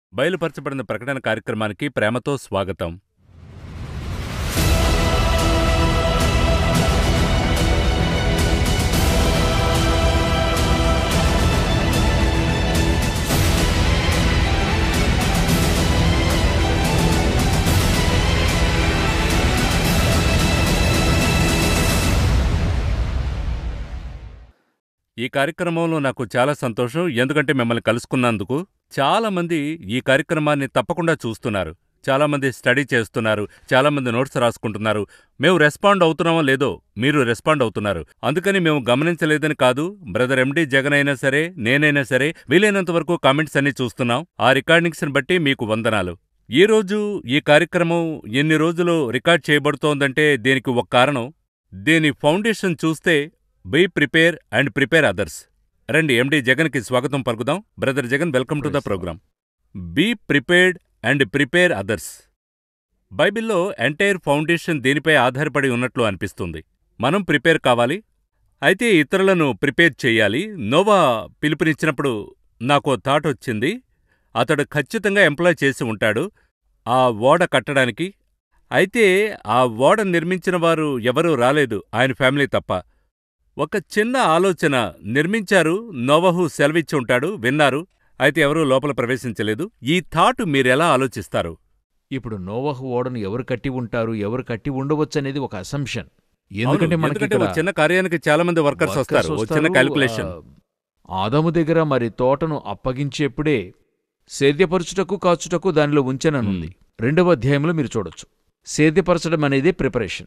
బయలుపరచబడిన ప్రకటన కార్యక్రమానికి ప్రేమతో స్వాగతం ఈ కార్యక్రమంలో నాకు చాలా సంతోషం ఎందుకంటే మిమ్మల్ని కలుసుకున్నందుకు చాలా మంది ఈ కార్యక్రమాన్ని తప్పకుండా చూస్తున్నారు చాలా మంది స్టడీ చేస్తున్నారు చాలా మంది నోట్స్ రాసుకుంటున్నారు మేము రెస్పాండ్ అవుతున్నామో లేదో మీరు రెస్పాండ్ అవుతున్నారు అందుకని మేము గమనించలేదని కాదు బ్రదర్ ఎండి జగన్ అయినా సరే నేనైనా సరే వీలైనంత వరకు కామెంట్స్ అన్ని చూస్తున్నాం ఆ రికార్డింగ్స్ని బట్టి మీకు వందనాలు ఈ రోజు ఈ కార్యక్రమం ఎన్ని రోజులు రికార్డ్ చేయబడుతోందంటే దీనికి ఒక కారణం దీని ఫౌండేషన్ చూస్తే be prepare and prepare others రండి ఎండి జగన్కి స్వాగతం పలుకుదాం brother Jagan welcome to the Praise the programme be prepared and prepare others బైబిల్లో ఎంటైర్ ఫౌండేషన్ దీనిపై ఆధారపడి ఉన్నట్లు అనిపిస్తుంది మనం ప్రిపేర్ కావాలి అయితే ఇతరులను ప్రిపేర్ చేయాలి నోవా పిలుపునిచ్చినప్పుడు నాకు థాట్ వచ్చింది అతడు ఖచ్చితంగా ఎంప్లాయ్ చేసి ఉంటాడు ఆ ఓడ కట్టడానికి అయితే ఆ ఓడ నిర్మించిన వారు ఎవరూ రాలేదు ఆయన ఫ్యామిలీ తప్ప ఒక చిన్న ఆలోచన నిర్మించారు నోవహు సెలవిచ్చి ఉంటాడు విన్నారు అయితే ఎవరూ లోపల ప్రవేశించలేదు ఈ థాట్ మీరెలా ఆలోచిస్తారు ఇప్పుడు నోవహు ఓడను ఎవరు కట్టి ఉంటారు ఎవరు కట్టి ఉండవచ్చు అనేది ఒక అసంప్షన్ అవును, ఎందుకంటే మనకి ఎందుకంటే ఇక్కడ ఒక చిన్న కార్యానికి చాలా మంది వర్కర్స్ workers వస్తారు ఒక చిన్న వస్తారు, క్యాల్కులేషన్ ఆ, ఆదాము దగ్గర మరి తోటను అప్పగించేప్పుడే సేద్యపరచుటకు కాచుటకు దానిలో ఉంచననుంది రెండవ అధ్యాయంలో మీరు చూడొచ్చు సేద్యపరచడం అనేది ప్రిపరేషన్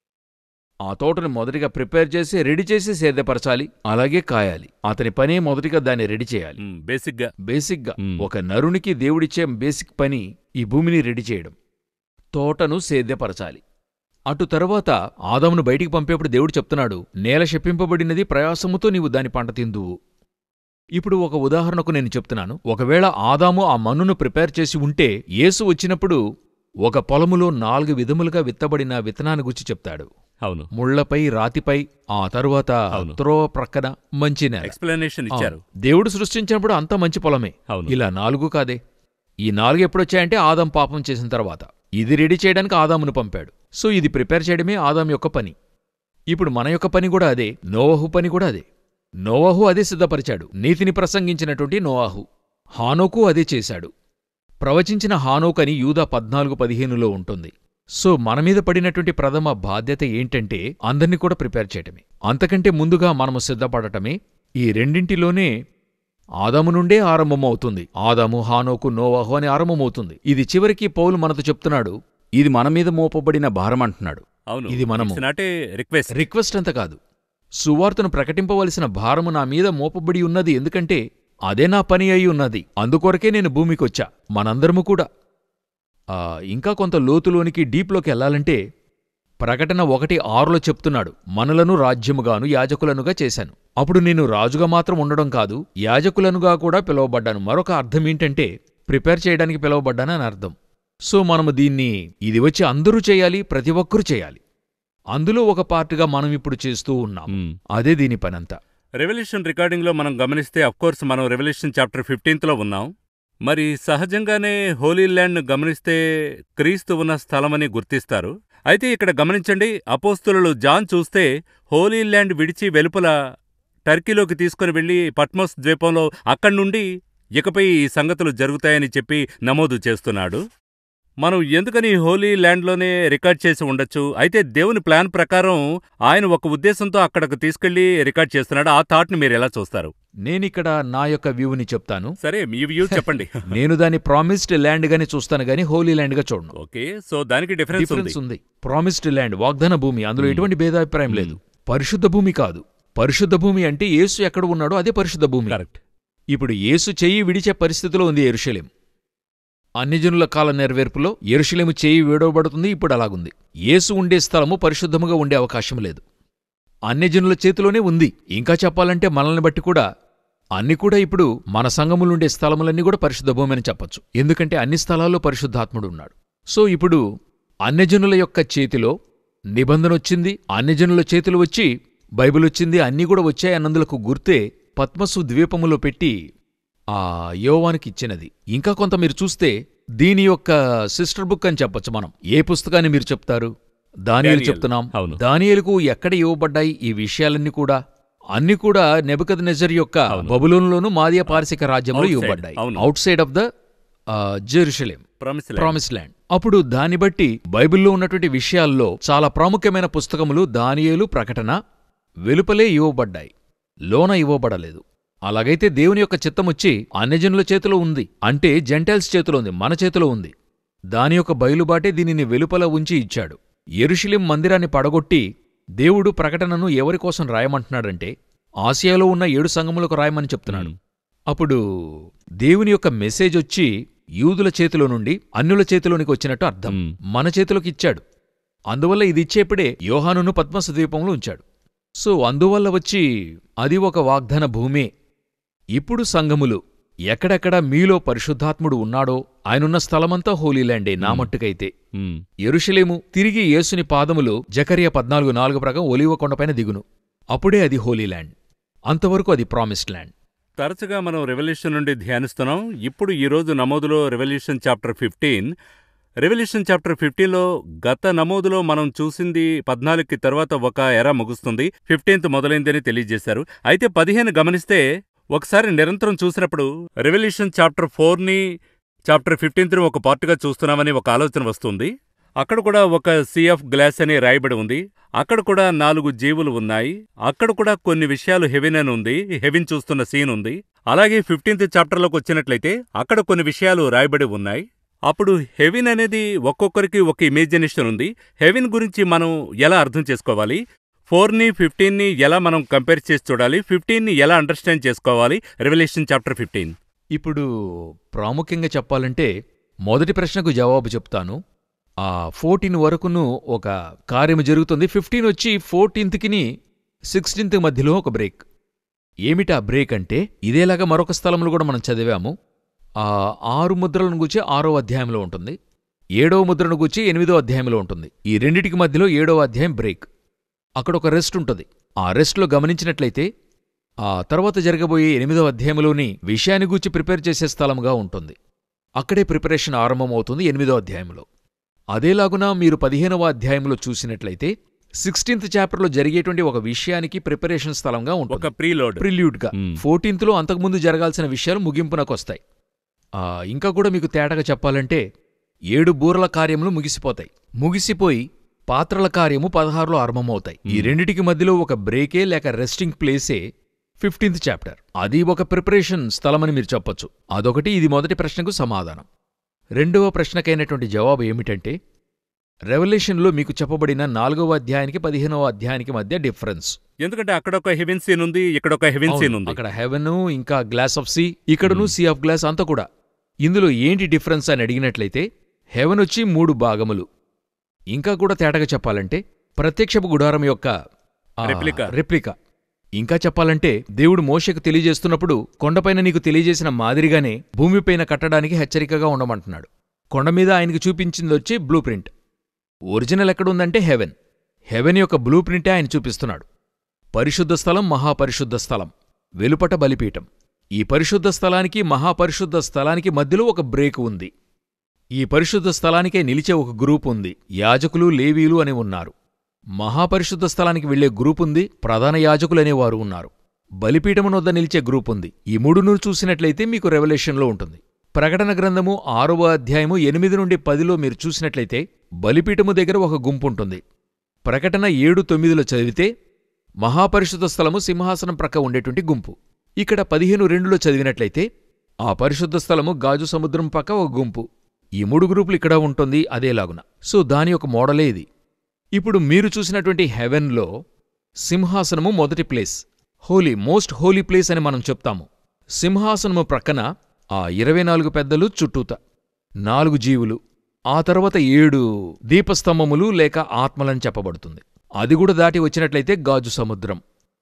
ఆ తోటను మొదటిగా ప్రిపేర్ చేసి రెడీ చేసి సేద్యపరచాలి అలాగే కాయాలి అతని పనే మొదటిగా దాన్ని రెడీ చేయాలి బేసిక్ గా బేసిక్గా మ్మ్. ఒక నరునికి దేవుడిచ్చే బేసిక్ పని ఈ భూమిని రెడీ చేయడం తోటను సేద్యపరచాలి అటు తరువాత ఆదామును బయటికి పంపేప్పుడు దేవుడు చెప్తున్నాడు నేల శపింపబడినది ప్రయాసముతో నీవు దాని పంట తిందువు ఇప్పుడు ఒక ఉదాహరణకు నేను చెప్తున్నాను ఒకవేళ ఆదాము ఆ మన్నును ప్రిపేర్ చేసి ఉంటే యేసు వచ్చినప్పుడు ఒక పొలములో నాలుగు విధములుగా విత్తబడిన విత్తనాన్ని గురించి చెప్తాడు అవును ముళ్లపై రాతిపై ఆ తరువాత అవును. త్రోవ ప్రక్కన మంచి నేల ఎక్స్ప్లెనేషన్ ఇచ్చారు అవును. దేవుడు సృష్టించినప్పుడు అంతా మంచి పొలమే అవును ఇలా నాలుగు కాదే ఈ నాలుగు ఎప్పుడొచ్చాయంటే ఆదాం పాపం చేసిన తర్వాత ఇది రెడీ చేయడానికి ఆదామును పంపాడు సో ఇది ప్రిపేర్ చేయడమే ఆదాం యొక్క పని ఇప్పుడు మన యొక్క పని కూడా అదే నోవహు పని కూడా అదే నోవహు అదే సిద్ధపరిచాడు నీతిని ప్రసంగించినటువంటి నోవాహు హానోకు అదే చేశాడు ప్రవచించిన హానోక్ అని యూదా పద్నాలుగు పదిహేనులో ఉంటుంది సో మన మీద పడినటువంటి ప్రథమ బాధ్యత ఏంటంటే అందర్నీ కూడా ప్రిపేర్ చేయటమే అంతకంటే ముందుగా మనము సిద్ధపడటమే ఈ రెండింటిలోనే ఆదాము నుండే ఆరంభమవుతుంది ఆదాము హానోకు నోవాహు అని ఆరంభమవుతుంది ఇది చివరికి పౌలు మనతో చెప్తున్నాడు ఇది మన మీద మోపబడిన భారం అంటున్నాడు అవును ఇది మనము- నాటే రిక్వెస్ట్ రిక్వెస్ట్ అంత కాదు సువార్తను ప్రకటింపవలసిన భారము నా మీద మోపబడి ఉన్నది ఎందుకంటే అదే నా పని అయి ఉన్నది అందుకొరకే నేను భూమికొచ్చా మనందరము కూడా ఆ, ఇంకా కొంత లోతులోనికి డీప్లోకి వెళ్ళాలంటే ప్రకటన ఒకటి ఆరులో చెప్తున్నాడు మనలను రాజ్యముగాను యాజకులనుగా చేశాను అప్పుడు నేను రాజుగా మాత్రం ఉండడం కాదు యాజకులనుగా కూడా పిలువబడ్డాను మరొక అర్థం ఏంటంటే ప్రిపేర్ చేయడానికి పిలువబడ్డానని అర్థం సో మనము దీన్ని ఇది వచ్చి అందరూ చేయాలి ప్రతి ఒక్కరూ చేయాలి అందులో ఒక పార్ట్గా మనం ఇప్పుడు చేస్తూ ఉన్నాం అదే దీని పనంతా రెవల్యూషన్ రికార్డింగ్లో మనం గమనిస్తే అఫ్కోర్స్ మనం రెవల్యూషన్ చాప్టర్ ఫిఫ్టీన్త్లో ఉన్నాం మరి సహజంగానే హోలీ ల్యాండ్ గమనిస్తే క్రీస్తు ఉన్న స్థలమని గుర్తిస్తారు అయితే ఇక్కడ గమనించండి అపోస్తులు జాన్ చూస్తే హోలీ ల్యాండ్ విడిచి వెలుపల టర్కీలోకి తీసుకుని వెళ్లి పట్మోస్ ద్వీపంలో అక్కడి నుండి ఇకపై ఈ సంగతులు జరుగుతాయని చెప్పి నమోదు చేస్తున్నాడు మనం ఎందుకని హోలీ ల్యాండ్లోనే రికార్డ్ చేసి ఉండొచ్చు అయితే దేవుని ప్లాన్ ప్రకారం ఆయన ఒక ఉద్దేశంతో అక్కడకు తీసుకెళ్లి రికార్డ్ చేస్తున్నాడు ఆ థాట్ని మీరు ఎలా చూస్తారు నేనిక్కడ నా యొక్క వ్యూని చెప్తాను సరే మీ వ్యూ చెప్పండి నేను దాన్ని ప్రామిస్డ్ ల్యాండ్ గానే చూస్తాను గానీ హోలీ ల్యాండ్ గా చూడను ఓకే సో దానికి డిఫరెన్స్ ఉంది డిఫరెన్స్ ఉంది ప్రామిస్డ్ ల్యాండ్ వాగ్దాన భూమి అందులో ఎటువంటి భేదాభిప్రాయం లేదు పరిశుద్ధ భూమి కాదు పరిశుద్ధ భూమి అంటే యేసు ఎక్కడ ఉన్నాడో అదే పరిశుద్ధ భూమి కరెక్ట్ ఇప్పుడు యేసు చెయ్యి విడిచే పరిస్థితిలో ఉంది ఎరుషలేం అన్యజనుల కాల నెరవేర్పులో ఎరుషలేము చేయి వేడవబడుతుంది ఇప్పుడు అలాగుంది యేసు ఉండే స్థలము పరిశుద్ధముగా ఉండే అవకాశం లేదు అన్యజనుల చేతిలోనే ఉంది ఇంకా చెప్పాలంటే మనల్ని బట్టి కూడా అన్ని కూడా ఇప్పుడు మన సంఘములుండే స్థలములన్నీ కూడా పరిశుద్ధ భూమి అని చెప్పొచ్చు ఎందుకంటే అన్ని స్థలాల్లో పరిశుద్ధాత్ముడు ఉన్నాడు సో ఇప్పుడు అన్యజనుల యొక్క చేతిలో నిబంధన వచ్చింది అన్యజనుల చేతులు వచ్చి బైబిల్ వచ్చింది అన్నీ కూడా వచ్చాయన్నందులకు గుర్తే పద్మసు ద్వీపములో పెట్టి ఆ యోవానికి ఇచ్చినది ఇంకా కొంత మీరు చూస్తే దీని యొక్క సిస్టర్ బుక్ అని చెప్పొచ్చు మనం ఏ పుస్తకాన్ని మీరు చెప్తారు దానియలు దానియేలు. చెప్తున్నాం అవును. దానియలకు ఎక్కడ ఇవ్వబడ్డాయి ఈ విషయాలన్నీ కూడా అన్ని కూడా నెబద్ నెజర్ యొక్క బబులోనులోను మాదియ పారసిక రాజ్యంలో Outside, ఇవ్వబడ్డాయి అవును. Out side of the Jerusalem Promised land. Promise land అప్పుడు దాన్ని బట్టి బైబిల్లో ఉన్నటువంటి విషయాల్లో చాలా ప్రాముఖ్యమైన పుస్తకములు దానియేలు ప్రకటన వెలుపలే ఇవ్వబడ్డాయి లోన ఇవ్వబడలేదు అలాగైతే దేవుని యొక్క చిత్తమొచ్చి అన్యజనుల చేతిలో ఉంది అంటే జెంటైల్స్ చేతిలో ఉంది మన చేతిలో ఉంది దాని యొక్క బయలుబాటే దీనిని వెలుపల ఉంచి ఇచ్చాడు ఎరుషిలిం మందిరాన్ని పడగొట్టి దేవుడు ప్రకటనను ఎవరి కోసం రాయమంటున్నాడంటే ఆసియాలో ఉన్న ఏడు సంఘములకు రాయమని చెప్తున్నాడు అప్పుడు దేవుని యొక్క మెసేజ్ వచ్చి యూదుల చేతిలో నుండి అన్యుల చేతిలోనికి వచ్చినట్టు అర్థం మ్. మన చేతిలోకి ఇచ్చాడు అందువల్ల ఇది ఇచ్చేప్పుడే యోహానును పద్మస ద్వీపంలో ఉంచాడు సో అందువల్ల వచ్చి అది ఒక వాగ్దాన భూమే ఇప్పుడు సంఘములు ఎక్కడెక్కడ మీలో పరిశుద్ధాత్ముడు ఉన్నాడో ఆయనున్న స్థలమంతా హోలీల్యాండే నా మట్టుకైతే మ్. ఎరుషలేము తిరిగి యేసుని పాదములు జకర్య పద్నాలుగు నాలుగు ప్రకారం ఒలివ కొండపైన దిగును అప్పుడే అది హోలీల్యాండ్ అంతవరకు అది ప్రామిస్డ్ ల్యాండ్ తరచుగా మనం రెవల్యూషన్ నుండి ధ్యానిస్తున్నాం ఇప్పుడు ఈ రోజు నమోదులో revelation chapter fifteen revelation chapter ఫిఫ్టీన్లో గత నమోదులో మనం చూసింది పద్నాలుగుకి తర్వాత ఒక ఎర ముగుస్తుంది ఫిఫ్టీన్త్ మొదలైందని తెలియజేశారు అయితే పదిహేను గమనిస్తే ఒకసారి నిరంతరం చూసినప్పుడు రెవల్యూషన్ చాప్టర్ ఫోర్ని చాప్టర్ ఫిఫ్టీన్త్ని ఒక పార్ట్గా చూస్తున్నామని ఒక ఆలోచన వస్తుంది అక్కడ కూడా ఒక సీ ఆఫ్ గ్లాస్ అని రాయబడి ఉంది అక్కడ కూడా నాలుగు జీవులు ఉన్నాయి అక్కడ కూడా కొన్ని విషయాలు హెవెన్ అని ఉంది హెవెన్ చూస్తున్న సీన్ ఉంది అలాగే ఫిఫ్టీన్త్ చాప్టర్లోకి వచ్చినట్లయితే అక్కడ కొన్ని విషయాలు రాయబడి ఉన్నాయి అప్పుడు హెవెన్ అనేది ఒక్కొక్కరికి ఒక ఇమేజినేషన్ ఉంది హెవెన్ గురించి మనం ఎలా అర్థం చేసుకోవాలి ఫోర్ని ఫిఫ్టీన్ని ఎలా మనం కంపేర్ చేసి చూడాలి ఫిఫ్టీన్ని ఎలా అండర్స్టాండ్ చేసుకోవాలి రెవల్యూషన్ చాప్టర్ ఫిఫ్టీన్ ఇప్పుడు ప్రాముఖ్యంగా చెప్పాలంటే మొదటి ప్రశ్నకు జవాబు చెప్తాను ఆ ఫోర్టీన్ వరకును ఒక కార్యము జరుగుతుంది ఫిఫ్టీన్ వచ్చి ఫోర్టీన్త్కిని సిక్స్టీన్త్ మధ్యలో ఒక బ్రేక్ ఏమిటా బ్రేక్ అంటే ఇదేలాగా మరొక స్థలంలో కూడా మనం చదివాము ఆ ఆరు ముద్రలను గురించి ఆరో అధ్యాయంలో ఉంటుంది ఏడవ ముద్రను గురించి ఎనిమిదో అధ్యాయంలో ఉంటుంది ఈ రెండిటికి మధ్యలో ఏడవ అధ్యాయం బ్రేక్ అక్కడ ఒక రెస్ట్ ఉంటుంది ఆ రెస్ట్లో గమనించినట్లయితే ఆ తర్వాత జరగబోయే ఎనిమిదవ అధ్యాయంలోని విషయాన్ని గూర్చి ప్రిపేర్ చేసే స్థలముగా ఉంటుంది అక్కడే ప్రిపరేషన్ ఆరంభమవుతుంది ఎనిమిదో అధ్యాయంలో అదేలాగునా మీరు పదిహేనవ అధ్యాయంలో చూసినట్లయితే సిక్స్టీన్త్ చాప్టర్లో జరిగేటువంటి ఒక విషయానికి ప్రిపరేషన్ స్థలంగా ఒక ఉంటుంది ప్రీలోడ్ ప్రిల్యూడ్గా మ్. ఫోర్టీన్త్లో అంతకుముందు జరగాల్సిన విషయాలు ముగింపునకొస్తాయి ఆ, ఇంకా కూడా మీకు తేటగా చెప్పాలంటే ఏడు బూరల కార్యములు ముగిసిపోతాయి ముగిసిపోయి పాత్రల కార్యము పదహారులో ఆరంభమవుతాయి ఈ రెండిటికి మధ్యలో ఒక బ్రేకే లేక రెస్టింగ్ ప్లేసే ఫిఫ్టీన్త్ చాప్టర్ అది ఒక ప్రిపరేషన్ స్థలమని మీరు చెప్పొచ్చు అదొకటి ఇది మొదటి ప్రశ్నకు సమాధానం రెండవ ప్రశ్నకైనటువంటి జవాబు ఏమిటంటే రెవల్యూషన్లో మీకు చెప్పబడిన నాలుగవ అధ్యాయానికి పదిహేనవ అధ్యాయానికి మధ్య డిఫరెన్స్ ఎందుకంటే అక్కడ ఒక హెవెన్ సీన్ ఉంది ఇక్కడ ఒక హెవెన్ సీన్ అవును, ఉంది అక్కడ హెవెన్ ఇంకా గ్లాస్ ఆఫ్ సీ ఇక్కడను సీ ఆఫ్ గ్లాస్ అంతా కూడా ఇందులో ఏంటి డిఫరెన్స్ అని అడిగినట్లయితే హెవెన్ వచ్చి మూడు భాగములు ఇంకా కూడా తేటగా చెప్పాలంటే ప్రత్యక్షపు గుడారం యొక్క ఆ, రెప్లికా. రెప్లికా ఇంకా చెప్పాలంటే దేవుడు మోషకు తెలియజేస్తున్నప్పుడు కొండపైన నీకు తెలియజేసిన మాదిరిగానే భూమిపైన కట్టడానికి హెచ్చరికగా ఉండమంటున్నాడు కొండ మీద ఆయనకి చూపించింది వచ్చి బ్లూ ప్రింట్ ఒరిజినల్ ఎక్కడుందంటే హెవెన్ హెవెన్ యొక్క బ్లూ ప్రింటే ఆయన చూపిస్తున్నాడు పరిశుద్ధ స్థలం మహాపరిశుద్ధ స్థలం వెలుపట బలిపీఠం ఈ పరిశుద్ధ స్థలానికి మహాపరిశుద్ధ స్థలానికి మధ్యలో ఒక బ్రేక్ ఉంది ఈ పరిశుద్ధ స్థలానికే నిలిచే ఒక గ్రూప్ ఉంది యాజకులు లేవీలు అని ఉన్నారు మహాపరిశుద్ధ స్థలానికి వెళ్లే గ్రూప్ ఉంది ప్రధాన యాజకులు అనేవారు ఉన్నారు బలిపీఠము వద్ద నిలిచే గ్రూప్ ఉంది ఈ మూడును చూసినట్లయితే మీకు రెవల్యూషన్లో ఉంటుంది ప్రకటన గ్రంథము ఆరవ అధ్యాయము ఎనిమిది నుండి పదిలో మీరు చూసినట్లయితే బలిపీఠము దగ్గర ఒక గుంపు ఉంటుంది ప్రకటన ఏడు తొమ్మిదిలో చదివితే మహాపరిశుద్ధ స్థలము సింహాసనం ప్రక్క ఉండేటువంటి గుంపు ఇక్కడ పదిహేను రెండులో చదివినట్లయితే ఆ పరిశుద్ధ స్థలము గాజు సముద్రం పక్క ఒక గుంపు ఈ మూడు గ్రూపులు ఇక్కడ ఉంటుంది అదేలాగున సో దాని యొక్క మోడలే ఇది ఇప్పుడు మీరు చూసినటువంటి హెవెన్లో సింహాసనము మొదటి place holy most holy place అని మనం చెప్తాము సింహాసనము ప్రక్కన ఆ ఇరవై నాలుగు పెద్దలు చుట్టూత నాలుగు జీవులు ఆ తర్వాత ఏడు దీపస్తంభములు లేక ఆత్మలని చెప్పబడుతుంది అది కూడా దాటి వచ్చినట్లయితే గాజు సముద్రం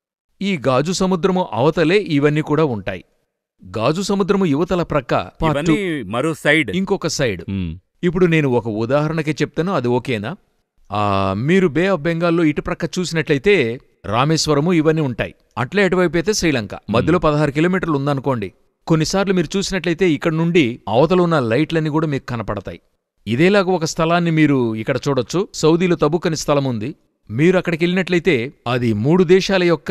ఈ గాజు సముద్రము అవతలే ఇవన్నీ కూడా ఉంటాయి గాజు సముద్రము యువతల ప్రక్క part ఇవన్నీ two, మరో సైడ్ ఇంకొక సైడ్ మ్. ఇప్పుడు నేను ఒక ఉదాహరణకి చెప్తాను అది ఓకేనా ఆ, మీరు బే ఆఫ్ బెంగాల్లో ఇటు ప్రక్క చూసినట్లయితే రామేశ్వరము ఇవన్నీ ఉంటాయి అట్లే అటువైపు అయితే శ్రీలంక మధ్యలో పదహారు కిలోమీటర్లు ఉందనుకోండి కొన్నిసార్లు మీరు చూసినట్లయితే ఇక్కడ నుండి అవతల ఉన్న లైట్లన్నీ కూడా మీకు కనపడతాయి ఇదేలాగా ఒక స్థలాన్ని మీరు ఇక్కడ చూడొచ్చు సౌదీలో తబుక్ అనే స్థలం ఉంది మీరు అక్కడికి వెళ్ళినట్లయితే అది మూడు దేశాల యొక్క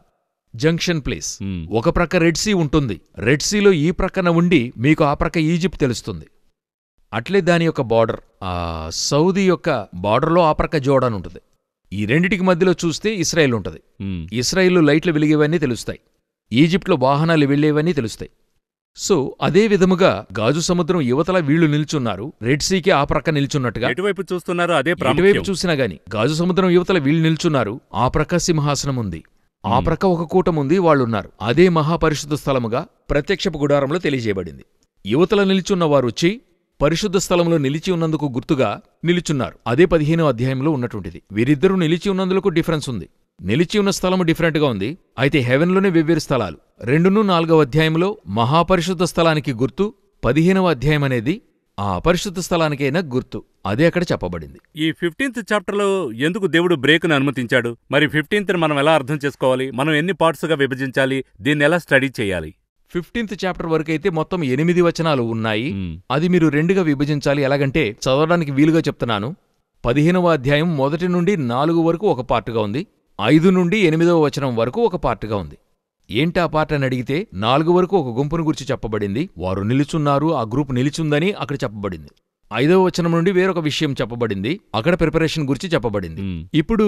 జంక్షన్ ప్లేస్ మ్మ్. ఒక ప్రక్క రెడ్ సీ ఉంటుంది రెడ్ సీలో ఈ ప్రక్కన ఉండి మీకు ఆ ప్రక్క ఈజిప్ట్ తెలుస్తుంది అట్లే దాని యొక్క బార్డర్ ఆ సౌదీ యొక్క బార్డర్లో ఆ ప్రక్క జోర్డాన్ ఉంటుంది ఈ రెండిటికి మధ్యలో చూస్తే ఇస్రాయేల్ ఉంటుంది మ్మ్. ఇస్రాయిల్లో లైట్లు వెలిగేవన్నీ తెలుస్తాయి ఈజిప్ట్లో వాహనాలు వెళ్లేవన్నీ తెలుస్తాయి సో అదే విధముగా గాజు సముద్రం యువతల వీళ్లు నిల్చున్నారు రెడ్ సీకి ఆ ప్రక్క నిల్చున్నట్టుగా ఎటువైపు చూస్తున్నారో అదే ఎటువైపు ప్రాముఖ్యం చూసినా గాని గాజు సముద్రం యువతల వీళ్ళు నిల్చున్నారు ఆ ప్రక్క సింహాసనం ఉంది ఆ మ్మ్. ప్రక్క ఒక కూటం ఉంది వాళ్ళున్నారు అదే మహాపరిశుద్ధ స్థలముగా ప్రత్యక్షపు గుడారంలో తెలియజేయబడింది యువతల నిల్చున్న వారు వచ్చి పరిశుద్ధ స్థలంలో నిలిచి ఉన్నందుకు గుర్తుగా నిలుచున్నారు అదే పదిహేనో అధ్యాయంలో ఉన్నటువంటిది వీరిద్దరూ నిలిచి ఉన్నందుకు డిఫరెన్స్ ఉంది నిలిచి ఉన్న స్థలము డిఫరెంట్గా ఉంది అయితే హెవెన్లోనే వెవ్వేరు స్థలాలు రెండును నాలుగవ అధ్యాయంలో మహాపరిశుద్ధ స్థలానికి గుర్తు పదిహేనవ అధ్యాయం అనేది ఆ పరిశుద్ధ స్థలానికైనా గుర్తు అదే అక్కడ చెప్పబడింది ఈ ఫిఫ్టీన్త్ చాప్టర్లో ఎందుకు దేవుడు బ్రేక్ను అనుమతించాడు మరి ఫిఫ్టీన్త్ మనం ఎలా అర్థం చేసుకోవాలి మనం ఎన్ని పార్ట్స్గా విభజించాలి దీన్ని ఎలా స్టడీ చేయాలి ఫిఫ్టీన్త్ చాప్టర్ వరకు అయితే మొత్తం ఎనిమిది వచనాలు ఉన్నాయి మ్మ్. అది మీరు రెండుగా విభజించాలి ఎలాగంటే చదవడానికి వీలుగా చెప్తున్నాను పదిహేనవ అధ్యాయం మొదటి నుండి నాలుగు వరకు ఒక పార్టుగా ఉంది ఐదు నుండి ఎనిమిదవ వచనం వరకు ఒక పార్టుగా ఉంది ఏంటి ఆ పార్ట్ అని అడిగితే నాలుగు వరకు ఒక గుంపును గురించి చెప్పబడింది వారు నిలుచున్నారు ఆ గ్రూప్ నిలిచుందని అక్కడ చెప్పబడింది ఐదవ వచనం నుండి వేరొక విషయం చెప్పబడింది అక్కడ ప్రిపరేషన్ గురించి చెప్పబడింది మ్మ్. ఇప్పుడు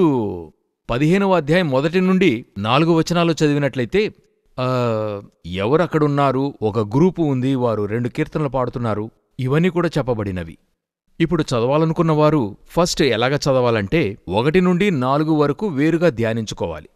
పదిహేనవ అధ్యాయం మొదటి నుండి నాలుగు వచనాలు చదివినట్లయితే ఆ, ఎవరు అక్కడున్నారు ఒక గ్రూపు ఉంది వారు రెండు కీర్తనలు పాడుతున్నారు ఇవన్నీ కూడా చెప్పబడినవి ఇప్పుడు చదవాలనుకున్న వారు ఫస్ట్ ఎలాగ చదవాలంటే ఒకటి నుండి నాలుగు వరకు వేరుగా ధ్యానించుకోవాలి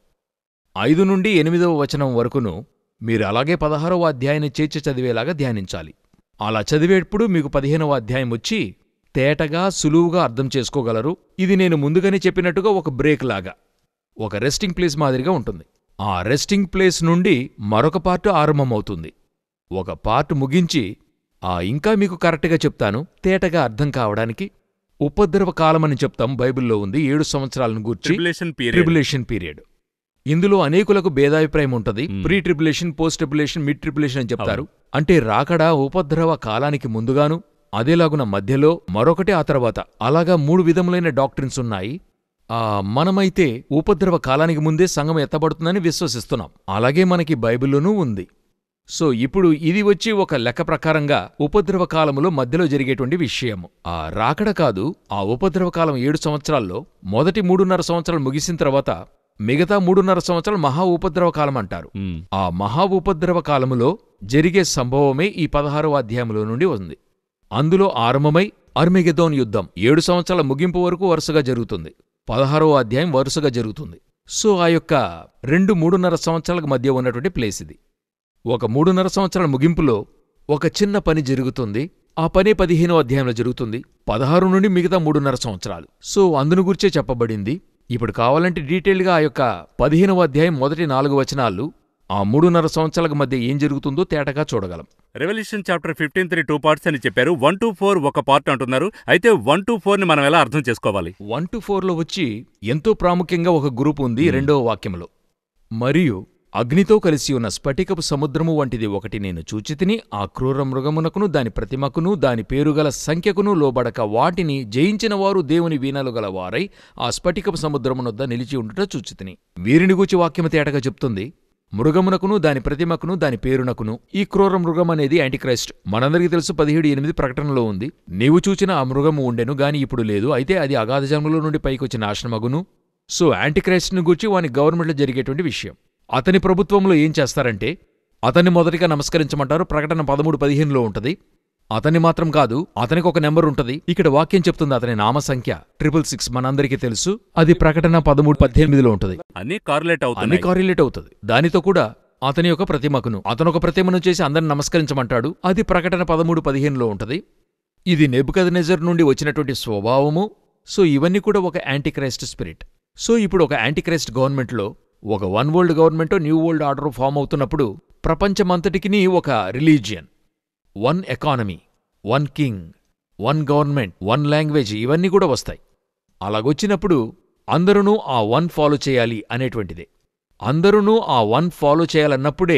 ఐదు నుండి ఎనిమిదవ వచనం వరకును మీరు అలాగే పదహారవ అధ్యాయాన్ని చేర్చి చదివేలాగా ధ్యానించాలి అలా చదివేటప్పుడు మీకు పదిహేనవ అధ్యాయం వచ్చి తేటగా సులువుగా అర్థం చేసుకోగలరు ఇది నేను ముందుగానే చెప్పినట్టుగా ఒక బ్రేక్ లాగా ఒక రెస్టింగ్ ప్లేస్ మాదిరిగా ఉంటుంది ఆ రెస్టింగ్ ప్లేస్ నుండి మరొక పార్ట్ ఆరంభమవుతుంది ఒక పార్ట్ ముగించి ఆ ఇంకా మీకు కరెక్ట్గా చెప్తాను తేటగా అర్థం కావడానికి ఉపద్రవ కాలమని చెప్తాం బైబిల్లో ఉంది ఏడు సంవత్సరాలను గూర్చి ట్రిబులేషన్ పీరియడ్ ట్రిబులేషన్ పీరియడ్ ఇందులో అనేకులకు భేదాభిప్రాయం ఉంటది మ్మ్. Pre tribulation post tribulation mid tribulation అని చెప్తారు అంటే రాకడ ఉపద్రవ కాలానికి ముందుగాను అదేలాగున మధ్యలో మరొకటి ఆ తర్వాత అలాగా మూడు విధములైన డాక్ట్రిన్స్ ఉన్నాయి ఆ మనమైతే ఉపద్రవ కాలానికి ముందే సంఘం ఎత్తబడుతుందని విశ్వసిస్తున్నాం అలాగే మనకి బైబిల్లోనూ ఉంది సో ఇప్పుడు ఇది వచ్చి ఒక లెక్క ప్రకారంగా ఉపద్రవ కాలములో మధ్యలో జరిగేటువంటి విషయము ఆ రాకడ కాదు ఆ ఉపద్రవ కాలం ఏడు సంవత్సరాల్లో మొదటి మూడున్నర సంవత్సరాలు ముగిసిన తర్వాత మిగతా మూడున్నర సంవత్సరాలు మహా ఉపద్రవ కాలం అంటారు మ్మ్. ఆ మహా ఉపద్రవ కాలములో జరిగే సంభవమే ఈ పదహారవ అధ్యాయంలో నుండి ఉంది అందులో ఆరంభమై అర్మిగెదోన్ యుద్ధం ఏడు సంవత్సరాల ముగింపు వరకు వరుసగా జరుగుతుంది పదహారవ అధ్యాయం వరుసగా జరుగుతుంది సో ఆ యొక్క రెండు మూడున్నర సంవత్సరాలకు మధ్య ఉన్నటువంటి ప్లేస్ ఇది ఒక మూడున్నర సంవత్సరాల ముగింపులో ఒక చిన్న పని జరుగుతుంది ఆ పని పదిహేనో అధ్యాయంలో జరుగుతుంది పదహారు నుండి మిగతా మూడున్నర సంవత్సరాలు సో అందును గురించే చెప్పబడింది ఇప్పుడు కావాలంటే డీటెయిల్గా ఆ యొక్క పదిహేనవ అధ్యాయం మొదటి నాలుగు వచనాలు ఆ మూడున్నర సంవత్సరాలకు మధ్య ఏం జరుగుతుందో తేటగా చూడగలం రెవల్యూషన్ చాప్టర్ ఫిఫ్టీన్త్ ని టూ పార్ట్స్ అని చెప్పారు వన్ టు ఫోర్ ఒక పార్ట్ అంటున్నారు అయితే వన్ టు ఫోర్ ని మనం ఎలా అర్థం చేసుకోవాలి వన్ టు ఫోర్లో వచ్చి ఎంతో ప్రాముఖ్యంగా ఒక గ్రూప్ ఉంది రెండవ వాక్యంలో మరియు అగ్నితో కలిసి ఉన్న స్ఫటికపు సముద్రము వంటిది ఒకటి నేను చూచితిని ఆ క్రూర మృగమునకును దాని ప్రతిమకును దాని పేరుగల సంఖ్యకును లోబడక వాటిని జయించిన వారు దేవుని వీణలు గల వారై ఆ స్ఫటికపు సముద్రమునొద్ద నిలిచి ఉండుట చూచితిని వీరిని గూర్చి వాక్యము తేటగా చెప్తుంది మృగమునకును దాని ప్రతిమకును దాని పేరునకును ఈ క్రూర మృగం అనేది యాంటిక్రైస్ట్ మనందరికీ తెలుసు పదిహేడు ఎనిమిది ప్రకటనలో ఉంది నీవు చూచిన ఆ మృగము ఉండెను గాని ఇప్పుడు లేదు అయితే అది అగాధ జన్మలో నుండి పైకొచ్చిన నాశనమగును సో యాంటిక్రైస్ట్ని గూర్చి వాని గవర్నమెంట్లో జరిగేటువంటి విషయం అతని ప్రభుత్వంలో ఏం చేస్తారంటే అతన్ని మొదటిగా నమస్కరించమంటారు ప్రకటన పదమూడు పదిహేనులో ఉంటది అతన్ని మాత్రం కాదు అతనికి ఒక నెంబర్ ఉంటది ఇక్కడ వాక్యం చెప్తుంది అతని నామ సంఖ్య ట్రిపుల్ సిక్స్ మనందరికీ తెలుసు అది ప్రకటన పదమూడు పద్దెనిమిదిలో ఉంటది అన్ని కార్లేట్ అన్ని అవుతున్నాయి కారిలేట్ అవుతుంది దానితో కూడా అతని యొక్క ప్రతిమకును అతను ఒక ప్రతిమను చేసి అందరిని నమస్కరించమంటాడు అది ప్రకటన పదమూడు పదిహేనులో ఉంటది ఇది నెబుకదనెజర్ నుండి వచ్చినటువంటి స్వభావము సో ఇవన్నీ కూడా ఒక యాంటీక్రైస్ట్ స్పిరిట్ సో ఇప్పుడు ఒక యాంటీక్రైస్ట్ గవర్నమెంట్లో ఒక one world government new world order form అవుతున్నప్పుడు ప్రపంచమంతటికి ఒక religion one economy one king one government one language ఇవన్నీ కూడా వస్తాయి అలాగొచ్చినప్పుడు అందరూ ఆ వన్ ఫాలో చేయాలి అనేటువంటిదే అందరూ ఆ వన్ ఫాలో చేయాలన్నప్పుడే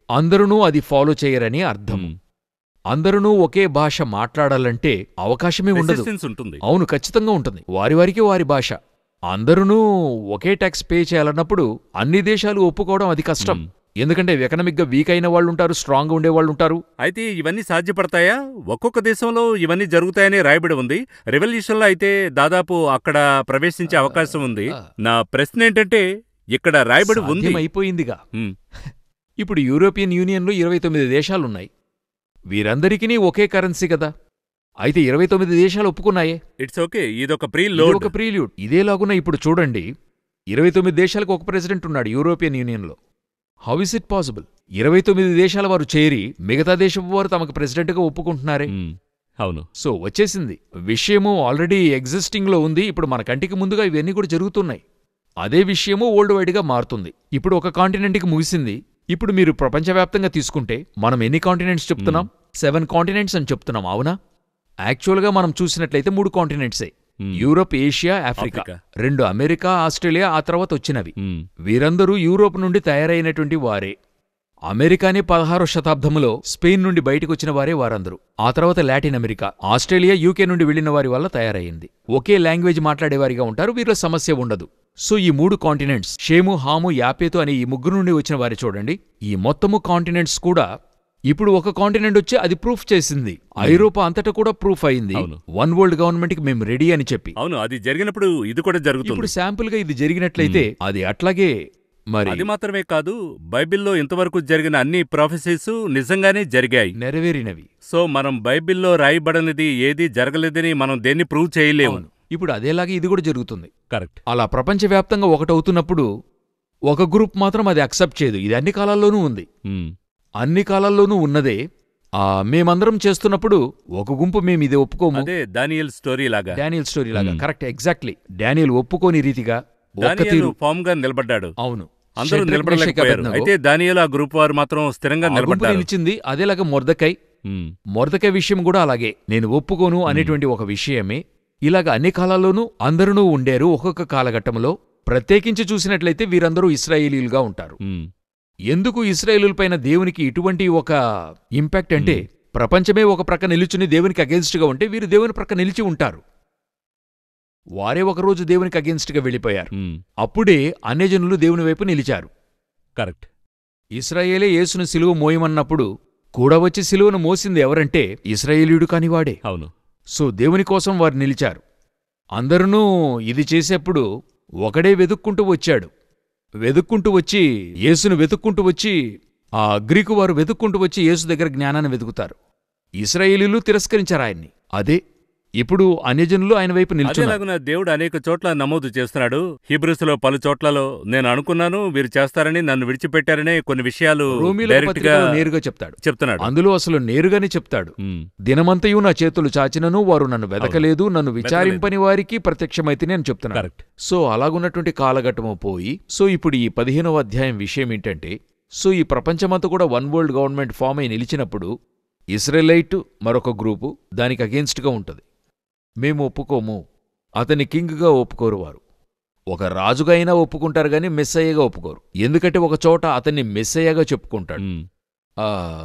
అందరూ అది ఫాలో చేయరని అర్థం మ్మ్. అందరూ ఒకే భాష మాట్లాడాలంటే అవకాశమే ఉండదు Resistance ఉంటుంది అవును ఖచ్చితంగా ఉంటుంది వారి వారికి వారి భాష అందరూ ఒకే ట్యాక్స్ పే చేయాలన్నప్పుడు అన్ని దేశాలు ఒప్పుకోవడం అది కష్టం మ్మ్. ఎందుకంటే ఎకనామిక్గా వీక్ అయిన వాళ్ళు ఉంటారు స్ట్రాంగ్ ఉండే వాళ్ళు ఉంటారు అయితే ఇవన్నీ సాధ్యపడతాయా ఒక్కొక్క దేశంలో ఇవన్నీ జరుగుతాయని రాయబడి ఉంది రెవల్యూషన్లో అయితే దాదాపు అక్కడ ప్రవేశించే అవకాశం ఉంది నా ప్రశ్న ఏంటంటే ఇక్కడ రాయబడి ఉంది సాధ్యం అయిపోయిందిగా మ్మ్. ఇప్పుడు యూరోపియన్ యూనియన్లో ఇరవై తొమ్మిది దేశాలున్నాయి వీరందరికీ ఒకే కరెన్సీ కదా అయితే ఇరవై తొమ్మిది దేశాలు ఒప్పుకున్నాయే ఇట్స్ ఓకే ఇదొక ప్రీ ఇది లోడ్ ఒక ప్రీల్యూడ్ ఇదేలాగున్నా ఇప్పుడు చూడండి ఇరవై తొమ్మిది దేశాలకు ఒక ప్రెసిడెంట్ ఉన్నాడు యూరోపియన్ యూనియన్లో హౌ ఇస్ ఇట్ పాసిబుల్ ఇరవై తొమ్మిది దేశాల వారు చేరి మిగతా దేశపు వారు తమకు ప్రెసిడెంట్గా ఒప్పుకుంటున్నారే మ్మ్. అవును సో వచ్చేసింది విషయము ఆల్రెడీ ఎగ్జిస్టింగ్లో ఉంది ఇప్పుడు మన కంటికి ముందుగా ఇవన్నీ కూడా జరుగుతున్నాయి అదే విషయము వరల్డ్ వైడ్గా మారుతుంది ఇప్పుడు ఒక కాంటినెంట్కి ముగిసింది ఇప్పుడు మీరు ప్రపంచవ్యాప్తంగా తీసుకుంటే మనం ఎన్ని కాంటినెంట్స్ చెప్తున్నాం సెవెన్ కాంటినెంట్స్ అని చెప్తున్నాం అవునా యాక్చువల్గా మనం చూసినట్లయితే మూడు కాంటినెంట్సే మ్మ్. Europe Asia Africa Africa. రెండు అమెరికా ఆస్ట్రేలియా ఆ తర్వాత వచ్చినవి మ్మ్. వీరందరూ యూరోప్ నుండి తయారైనటువంటి వారే అమెరికానే పదహారో శతాబ్దంలో స్పెయిన్ నుండి బయటకు వచ్చిన వారే వారందరూ ఆ తర్వాత లాటిన్ అమెరికా ఆస్ట్రేలియా యూకే నుండి వెళ్లిన వారి వల్ల తయారైంది ఒకే లాంగ్వేజ్ మాట్లాడేవారిగా ఉంటారు వీరిలో సమస్య ఉండదు సో ఈ మూడు కాంటినెంట్స్ షేము హాము యాపేతు అనే ఈ ముగ్గురు నుండి వచ్చిన వారి చూడండి ఈ మొత్తము కాంటినెంట్స్ కూడా ఇప్పుడు ఒక కాంటినెంట్ వచ్చి అది ప్రూఫ్ చేసింది ఐరోపా అంతటా కూడా ప్రూఫ్ అయింది అవును. వన్ వరల్డ్ గవర్నమెంట్ కి మేము రెడీ అని చెప్పి అవును అది జరిగినప్పుడు ఇది కూడా జరుగుతుంది ఇప్పుడు శాంపుల్ గా ఇది జరిగినట్లయితే అది అట్లాగే మరి అది మాత్రమే కాదు బైబిల్లో ఇంతవరకు జరిగిన అన్ని ప్రాఫెసీస్ నిజంగానే జరిగాయి నెరవేరినవి సో మనం బైబిల్లో రాయబడనిది ఏది జరగలేదని మనం దేన్ని ప్రూవ్ చేయలేము అవును. ఇప్పుడు అదేలాగే ఇది కూడా జరుగుతుంది కరెక్ట్ అలా ప్రపంచవ్యాప్తంగా ఒకటవుతున్నప్పుడు ఒక గ్రూప్ మాత్రం అది అక్సెప్ట్ చేయదు ఇది అన్ని కాలాల్లోనూ ఉంది అన్ని కాలాల్లోనూ ఉన్నదే ఆ మేమందరం చేస్తున్నప్పుడు ఒక గుంపు మేము ఇది ఒప్పుకోము అదే దానియల్ స్టోరీ లాగా డానియల్ స్టోరీ లాగా Hmm. కరెక్ట్ ఎగ్జాక్ట్లీ డానియల్ ఒప్పుకోని రీతిగా ఒక్క దానియల్ తీరు ఫామ్ గా నిలబడ్డాడు అవును అందరూ షడ్రక్, మెషక్, నిలబడలేకపోయారు అబేద్నగో. అయితే దానియల్ ఆ గ్రూప్ వారు మాత్రం స్థిరంగా ఆ గుంపు నిలబడ్డారు నిలిచింది అదేలాగా మొర్దకై ఉమ్, మొర్దకై విషయం కూడా అలాగే నేను ఒప్పుకోను అనేటువంటి ఒక విషయమే ఇలాగ అన్ని కాలాల్లోనూ అందరూ ఉండారు ఒక్కొక్క కాలఘట్టంలో ప్రత్యేకించి చూసినట్లయితే వీరందరూ ఇస్రాయేలీలుగా ఉంటారు ఉమ్, ఎందుకు ఇస్రాయేలులపైన దేవునికి ఇటువంటి ఒక ఇంపాక్ట్ అంటే ప్రపంచమే ఒక ప్రక్క నిలుచుని దేవునికి అగేన్స్ట్గా ఉంటే వీరు దేవుని ప్రక్క నిలిచి ఉంటారు వారే ఒకరోజు దేవునికి అగేన్స్ట్గా వెళ్ళిపోయారు ఉమ్, అప్పుడే అన్యజనులు దేవుని వైపు నిలిచారు కరెక్ట్ ఇస్రాయేలే యేసును సిలువ మోయమన్నప్పుడు కూడా వచ్చి సిలువను మోసింది ఎవరంటే ఇస్రాయేలీయుడు కానివాడే అవును సో దేవుని కోసం వారు నిలిచారు అందరూ ఇది చేసేప్పుడు ఒకడే వెతుక్కుంటూ వచ్చాడు వెతుక్కుంటూ వచ్చి యేసును వెతుక్కుంటూ వచ్చి ఆ గ్రీకు వారు వెతుక్కుంటూ వచ్చి యేసు దగ్గర జ్ఞానాన్ని వెతుకుతారు ఇస్రాయేలీలు తిరస్కరించారు ఆయన్ని అదే ఇప్పుడు అన్యజనులు ఆయన వైపు నిల్చున్నారు అదేలాగున దేవుడు అనేక చోట్ల నమోదు చేస్తున్నాడు హీబ్రూస్లో పలు చోట్లలో నేను అనుకున్నాను వీరు చేస్తారని నన్ను విడిచిపెట్టారనే కొన్ని విషయాలు రోమిల డైరెక్ట్ గా పత్రికలో నేరుగా చెప్తాడు చెప్తున్నాడు అందులో అసలు నేరుగానే చెప్తాడు ఉమ్, దినమంతయు నా చేతులు చాచినను వారు నన్ను వెదకలేదు నన్ను విచారింపని వారికి ప్రత్యక్షమైతేనే అని చెప్తున్నాడు కరెక్ట్ సో అలాగున్నటువంటి కాలఘట్టము పోయి సో ఇప్పుడు ఈ పదిహేనవ అధ్యాయం విషయం ఏంటంటే సో ఈ ప్రపంచమంతా కూడా వన్ వరల్డ్ గవర్నమెంట్ ఫామ్ అయి నిలిచినప్పుడు ఇస్రాయలైట్ మరొక గ్రూపు దానికి అగేన్స్ట్గా ఉంటుంది మేము ఒప్పుకోము అతని కింగ్గా ఒప్పుకోరు వారు ఒక రాజుగా అయినా ఒప్పుకుంటారు కానీ మెస్సయ్యగా ఒప్పుకోరు ఎందుకంటే ఒక చోట అతన్ని మెస్సయ్యగా చెప్పుకుంటాడు ఉమ్, ఆ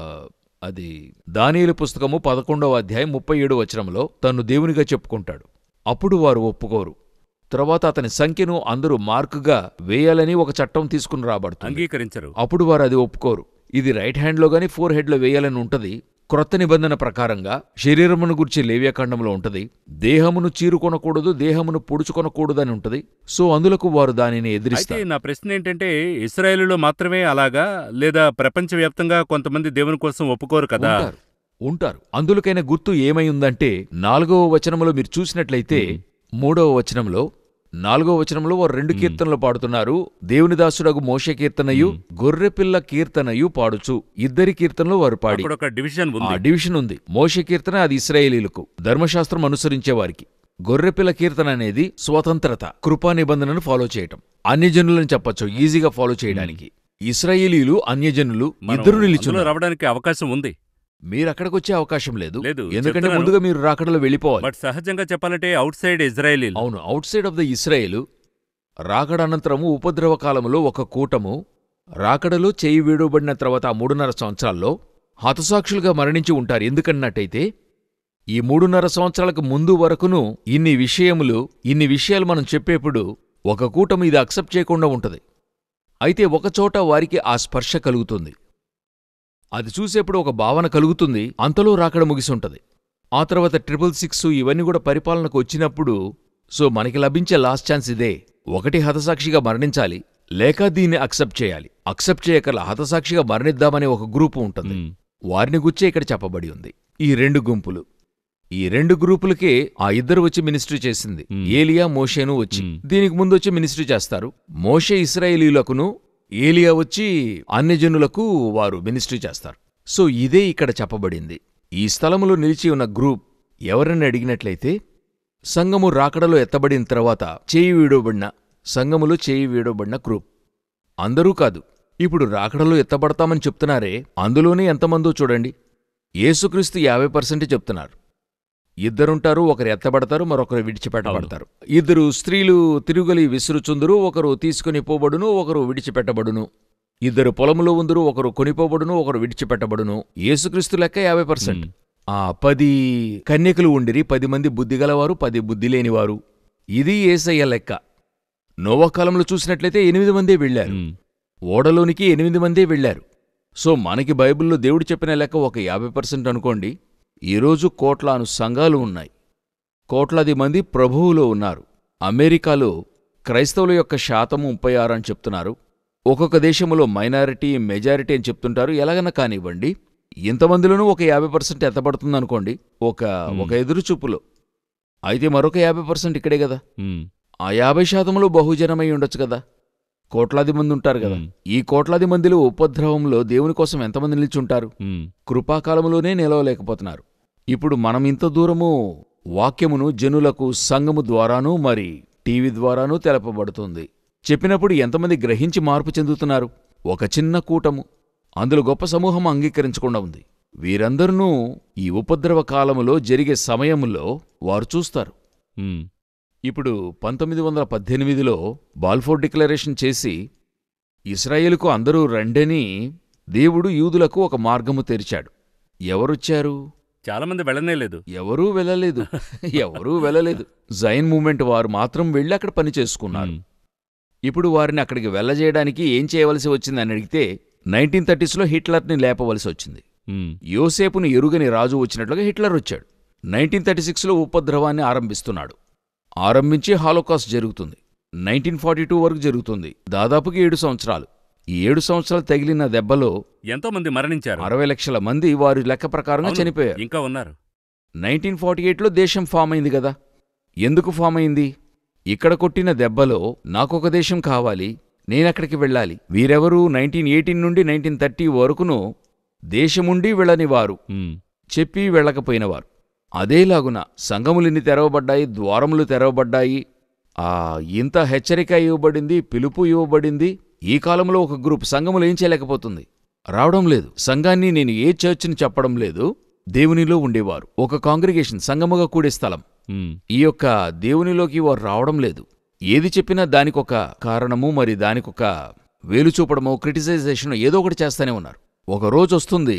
అది దానియేలు పుస్తకము పదకొండవ అధ్యాయం ముప్పై ఏడు వచనంలో తను దేవునిగా చెప్పుకుంటాడు అప్పుడు వారు ఒప్పుకోరు తర్వాత అతని సంఖ్యను అందరూ మార్కుగా వేయాలని ఒక చట్టం తీసుకుని రాబడుతుంది అంగీకరించరు అప్పుడు వారు అది ఒప్పుకోరు ఇది రైట్ హ్యాండ్లో గాని ఫోర్ హెడ్లో వేయాలని ఉంటది క్రొత్త నిబంధన ప్రకారంగా శరీరమును గురించి లేవ్యకాండంలో ఉంటది దేహమును చీరుకొనకూడదు దేహమును పొడుచుకొనకూడదు అని ఉంటది సో అందులకు వారు దానిని అయితే ఎదిరిస్తారు నా ప్రశ్న ఏంటంటే ఇస్రాయేలులో మాత్రమే అలాగా లేదా ప్రపంచవ్యాప్తంగా కొంతమంది దేవుని కోసం ఒప్పుకోరు కదా ఉంటారు ఉంటారు అందులకైన గుర్తు ఏమై ఉందంటే నాలుగవ వచనంలో మీరు చూసినట్లయితే మూడవ వచనంలో నాలుగవ వచనంలో వారు రెండు కీర్తనలు పాడుతున్నారు దేవుని దాసుడగు మోషే కీర్తనయు గొర్రెపిల్ల కీర్తనయు పాడుచు ఇద్దరి కీర్తనలు వారు పాడి అక్కడ ఒక డివిజన్ ఆ ఉంది డివిజన్ ఉంది మోషే కీర్తన అది ఇస్రాయేలీలకు ధర్మశాస్త్రం అనుసరించే వారికి గొర్రెపిల్ల కీర్తన అనేది స్వతంత్రత కృపా నిబంధనను ఫాలో చేయటం అన్యజనులని చెప్పొచ్చు ఈజీగా ఫాలో చేయడానికి ఇస్రాయేలీలు అన్యజనులు మనం ఇద్దరు అందులో నిలిచున్నారు రావడానికి అవకాశం ఉంది మీరు అక్కడికి వచ్చే అవకాశం లేదు లేదు, ఎందుకంటే చెప్తున్నాను. ముందుగా మీరు రాకడలో వెళ్ళిపోవాలి బట్ సహజంగా చెప్పాలంటే అవుట్ సైడ్ ఇజ్రాయేలీ అవును అవుట్ సైడ్ ఆఫ్ ద ఇస్రాయేలు రాకడ అనంతరము ఉపద్రవ కాలములో ఒక కూటము రాకడలో చేయి వీడబడిన తర్వాత ఆ మూడున్నర సంవత్సరాల్లో హతసాక్షులుగా మరణించి ఉంటారు ఎందుకన్నట్టయితే ఈ మూడున్నర సంవత్సరాలకు ముందు వరకును ఇన్ని విషయములు ఇన్ని విషయాలు మనం చెప్పేప్పుడు ఒక కూటమి ఇది అక్సెప్ట్ చేయకుండా ఉంటది అయితే ఒకచోట వారికి ఆ స్పర్శ కలుగుతుంది అది చూసేప్పుడు ఒక భావన కలుగుతుంది అంతలో రాకడ ముగిసి ఉంటది ఆ తర్వాత ట్రిపుల్ సిక్స్ ఇవన్నీ కూడా పరిపాలనకు వచ్చినప్పుడు సో మనకి లభించే లాస్ట్ ఛాన్స్ ఇదే ఒకటి హతసాక్షిగా మరణించాలి లేక దీన్ని అక్సెప్ట్ చేయాలి అక్సెప్ట్ చేయకల హతసాక్షిగా మరణిద్దామనే ఒక గ్రూపు ఉంటుంది మ్మ్. వారిని గుచ్చే ఇక్కడ చెప్పబడి ఉంది ఈ రెండు గుంపులు ఈ రెండు గ్రూపులకే ఆ ఇద్దరు వచ్చి మినిస్ట్రీ చేసింది మ్మ్. ఏలియా మోషేను వచ్చి మ్మ్. దీనికి ముందు వచ్చి మినిస్ట్రీ చేస్తారు మోషే ఇస్రాయేలీలకును ఏలియా వచ్చి అన్యజనులకు వారు మినిస్ట్రీ చేస్తారు సో ఇదే ఇక్కడ చెప్పబడింది ఈ స్థలములో నిలిచి ఉన్న గ్రూప్ ఎవరని అడిగినట్లయితే సంఘము రాకడలో ఎత్తబడిన తర్వాత చేయి వీడోబడిన సంఘములో చేయి వీడోబడిన గ్రూప్ అందరూ కాదు ఇప్పుడు రాకడలో ఎత్తబడతామని చెప్తున్నారే అందులోనే ఎంతమందో చూడండి యేసుక్రీస్తు యాభై పర్సెంట్ చెప్తున్నారు ఇద్దరుంటారు ఒకరు ఎత్తబడతారు మరొకరు విడిచిపెట్టబడతారు ఇద్దరు స్త్రీలు తిరుగలి విసురుచుందురు ఒకరు తీసుకుని పోబడును ఒకరు విడిచిపెట్టబడును ఇద్దరు పొలములో ఉందరు ఒకరు కొనిపోబడును ఒకరు విడిచిపెట్టబడును యేసుక్రీస్తు లెక్క యాభై పర్సెంట్ మ్మ్. ఆ పది కన్యకులు ఉండిరి పది మంది బుద్ధిగలవారు పది బుద్ధి లేనివారు ఇది ఏసయ్య లెక్క నోవా కాలంలో చూసినట్లయితే ఎనిమిది మందే వెళ్ళారు మ్మ్. ఓడలోనికి ఎనిమిది మందే వెళ్ళారు సో మనకి బైబిల్లో దేవుడు చెప్పిన లెక్క ఒక యాభై పర్సెంట్ అనుకోండి ఈరోజు కోట్లాను సంఘాలు ఉన్నాయి కోట్లాది మంది ప్రభువులో ఉన్నారు అమెరికాలో క్రైస్తవుల యొక్క శాతం ముప్పై ఆరు అని చెప్తున్నారు ఒక్కొక్క దేశంలో మైనారిటీ మెజారిటీ అని చెప్తుంటారు ఎలాగన్నా కానివ్వండి ఇంతమందిలోనూ ఒక యాభై పర్సెంట్ ఎత్తబడుతుందనుకోండి ఒక ఒక ఎదురు చూపులో అయితే మరొక యాభై పర్సెంట్ ఇక్కడే కదా మ్మ్. ఆ యాభై శాతంలో బహుజనమై ఉండొచ్చు కదా కోట్లాది మంది ఉంటారు కదా మ్మ్. ఈ కోట్లాది మందిలో ఉపద్రవంలో దేవుని కోసం ఎంతమంది నిల్చుంటారు మ్మ్. కృపాకాలములోనే నిలవలేకపోతున్నారు ఇప్పుడు మనం ఇంత దూరము వాక్యమును జనులకు సంఘము ద్వారానూ మరి టీవీ ద్వారానూ తెలపబడుతుంది చెప్పినప్పుడు ఎంతమంది గ్రహించి మార్పు చెందుతున్నారు ఒక చిన్న కూటము అందులో గొప్ప సమూహం అంగీకరించకుండా ఉంది వీరందరూ ఈ ఉపద్రవ కాలములో జరిగే సమయములో వారు చూస్తారు మ్మ్. ఇప్పుడు పంతొమ్మిది వందల పద్దెనిమిదిలో బాల్ఫోర్ డిక్లరేషన్ చేసి ఇస్రాయేలుకు అందరూ రండని దేవుడు యూదులకు ఒక మార్గము తెరిచాడు ఎవరొచ్చారు చాలా మంది వెళ్ళనే లేదు ఎవరూ వెళ్ళలేదు ఎవరూ వెళ్ళలేదు జైన్ మూమెంట్ వారు మాత్రం వెళ్ళి అక్కడ పని చేసుకున్నారు మ్మ్. ఇప్పుడు వారిని అక్కడికి వెళ్ళజేయడానికి ఏం చేయవలసి వచ్చిందని అడిగితే నైన్టీన్ థర్టీస్లో హిట్లర్ని లేపవలసి వచ్చింది మ్మ్. యోసేపును ఎరుగని రాజు వచ్చినట్లుగా హిట్లర్ వచ్చాడు నైన్టీన్ థర్టీ సిక్స్లో ఉపద్రవాన్ని ఆరంభిస్తున్నాడు ఆరంభించి హాలోకాస్ట్ జరుగుతుంది నైన్టీన్ ఫార్టీ టూ వరకు జరుగుతుంది దాదాపుగా ఏడు సంవత్సరాలు ఈ ఏడు సంవత్సరాలు తగిలిన దెబ్బలో ఎంతో మంది మరణించారు అరవై లక్షల మంది వారి లెక్క ప్రకారంగా అవును, చనిపోయారు ఇంకా ఉన్నారు నైన్టీన్ ఫార్టీ ఎయిట్లో దేశం ఫామ్ అయింది కదా ఎందుకు ఫామ్ అయింది ఇక్కడ కొట్టిన దెబ్బలో నాకొక దేశం కావాలి నేనక్కడికి వెళ్ళాలి వీరెవరూ నైన్టీన్ ఎయిటీన్ నుండి నైన్టీన్ థర్టీ వరకును దేశముండి వెళ్ళని వారు మ్మ్. చెప్పి వెళ్ళకపోయినవారు అదేలాగున సంఘములిన్ని తెరవబడ్డాయి ద్వారములు తెరవబడ్డాయి ఆ ఇంత హెచ్చరిక ఇవ్వబడింది పిలుపు ఇవ్వబడింది ఈ కాలంలో ఒక గ్రూప్ సంఘములు ఏం చేయలేకపోతుంది రావడం లేదు సంఘాన్ని నేను ఏ చర్చ్ని చెప్పడం లేదు దేవునిలో ఉండేవారు ఒక కాంగ్రిగేషన్ సంఘముగా కూడే స్థలం మ్మ్. ఈ యొక్క దేవునిలోకి వారు రావడం లేదు ఏది చెప్పినా దానికొక కారణము మరి దానికొక వేలు చూపడమో క్రిటిసైజేషన్ ఏదో ఒకటి చేస్తానే ఉన్నారు ఒక రోజు వస్తుంది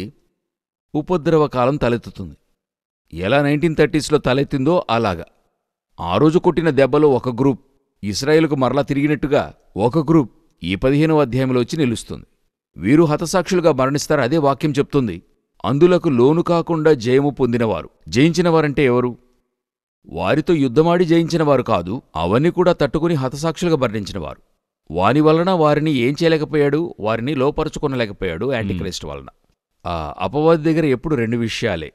ఉపద్రవ కాలం తలెత్తుతుంది ఎలా నైన్టీన్ థర్టీస్లో తలెత్తిందో అలాగా ఆ రోజు కొట్టిన దెబ్బలో ఒక గ్రూప్ ఇస్రాయేలుకు మరలా తిరిగినట్టుగా ఒక గ్రూప్ ఈ పదిహేనవ అధ్యాయంలో వచ్చి నిలుస్తుంది వీరు హతసాక్షులుగా మరణిస్తారు అదే వాక్యం చెప్తుంది అందులకు లోను కాకుండా జయము పొందినవారు జయించినవారంటే ఎవరు వారితో యుద్ధమాడి జయించినవారు కాదు అవన్నీ కూడా తట్టుకుని హతసాక్షులుగా మరణించినవారు వాని వలన వారిని ఏం చేయలేకపోయాడు వారిని లోపరుచుకొనలేకపోయాడు యాంటీక్రైస్ట్ వలన ఆ అపవాది దగ్గర ఎప్పుడు రెండు విషయాలే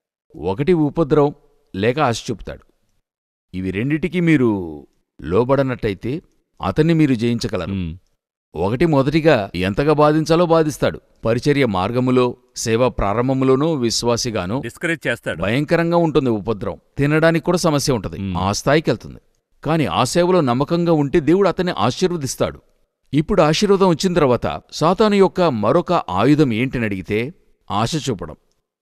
ఒకటి ఉపద్రవం లేక ఆశ చూపుతాడు ఇవి రెండిటికి మీరు లోబడనట్టయితే అతన్ని మీరు జయించగలరు మ్మ్. ఒకటి మొదటిగా ఎంతగా బాధించాలో బాధిస్తాడు పరిచర్య మార్గములో సేవ ప్రారంభములోనూ విశ్వాసిగానూ డిస్కరేజ్ చేస్తాడు భయంకరంగా ఉంటుంది ఉపద్రవం తినడానికి కూడా సమస్య ఉంటుంది మ్మ్. ఆ స్థాయికి వెళ్తుంది కాని ఆ సేవలో నమ్మకంగా ఉంటే దేవుడు అతన్ని ఆశీర్వదిస్తాడు ఇప్పుడు ఆశీర్వాదం వచ్చిన తర్వాత సాతాను యొక్క మరొక ఆయుధం ఏంటని అడిగితే ఆశ చూపడం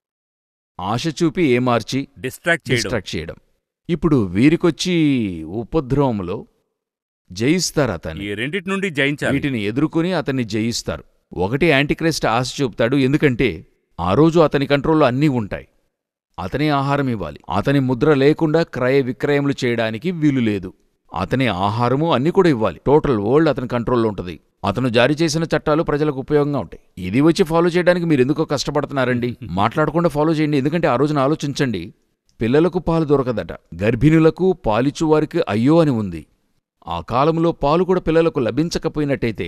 ఆశ చూపి ఏమార్చి డిస్ట్రాక్ట్ చేయడం డిస్ట్రాక్ట్ చేయడం ఇప్పుడు వీరికొచ్చి ఉపద్రవంలో జయిస్తారు ఈ అతన్ని రెండిటి నుండి జయించాలి వీటిని ఎదుర్కొని అతన్ని జయిస్తారు ఒకటి యాంటీక్రైస్ట్ ఆశ చూపుతాడు ఎందుకంటే ఆ రోజు అతని కంట్రోల్లో అన్నీ ఉంటాయి అతనే ఆహారం ఇవ్వాలి అతని ముద్ర లేకుండా క్రయ విక్రయములు చేయడానికి వీలు లేదు అతని ఆహారము అన్ని కూడా ఇవ్వాలి టోటల్ వరల్డ్ అతని కంట్రోల్లో ఉంటుంది అతను జారీ చేసిన చట్టాలు ప్రజలకు ఉపయోగంగా ఉంటాయి ఇది వచ్చి ఫాలో చేయడానికి మీరు ఎందుకో కష్టపడుతున్నారండి మాట్లాడకుండా ఫాలో చేయండి ఎందుకంటే ఆ రోజున ఆలోచించండి పిల్లలకు పాలు దొరకదట గర్భిణులకు పాలిచ్చువారికి అయ్యో అని ఉంది ఆ కాలంలో పాలు కూడా పిల్లలకు లభించకపోయినట్టయితే